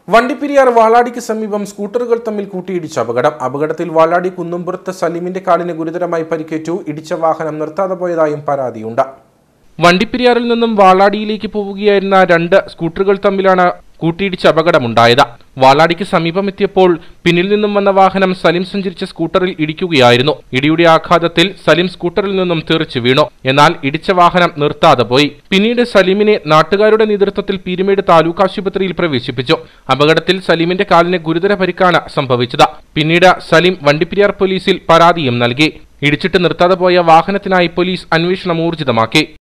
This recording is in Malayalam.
വണ്ടിപ്പെരിയാർ വാളാടിക്ക് സമീപം സ്കൂട്ടറുകൾ തമ്മിൽ കൂട്ടിയിടിച്ച അപകടം അപകടത്തിൽ വാളാടി കുന്നുംപുറത്ത് സലീമിന്റെ കാലിന് ഗുരുതരമായി പരിക്കേറ്റു ഇടിച്ച വാഹനം നിർത്താതെ പോയതായും പരാതിയുണ്ട് വണ്ടിപ്പെരിയാറിൽ നിന്നും വാളാടിയിലേക്ക് പോവുകയായിരുന്ന രണ്ട് സ്കൂട്ടറുകൾ തമ്മിലാണ് കൂട്ടിയിടിച്ച അപകടമുണ്ടായത് വാളാടിക്ക് സമീപമെത്തിയപ്പോൾ പിന്നിൽ നിന്നും വന്ന വാഹനം സലിം സഞ്ചരിച്ച സ്കൂട്ടറിൽ ഇടിക്കുകയായിരുന്നു ഇടിയുടെ ആഘാതത്തിൽ സലിം സ്കൂട്ടറിൽ നിന്നും തെറിച്ചു വീണു എന്നാൽ ഇടിച്ച വാഹനം നിർത്താതെ പോയി പിന്നീട് സലീമിനെ നാട്ടുകാരുടെ നേതൃത്വത്തിൽ പീരുമേട് താലൂക്ക് ആശുപത്രിയിൽ പ്രവേശിപ്പിച്ചു അപകടത്തിൽ സലീമിന്റെ കാലിന് ഗുരുതര പരിക്കാണ് സംഭവിച്ചത് പിന്നീട് സലീം വണ്ടിപ്പെരിയാർ പോലീസിൽ പരാതിയും നൽകി ഇടിച്ചിട്ട് നിർത്താതെ പോയ വാഹനത്തിനായി പോലീസ് അന്വേഷണം ഊർജിതമാക്കി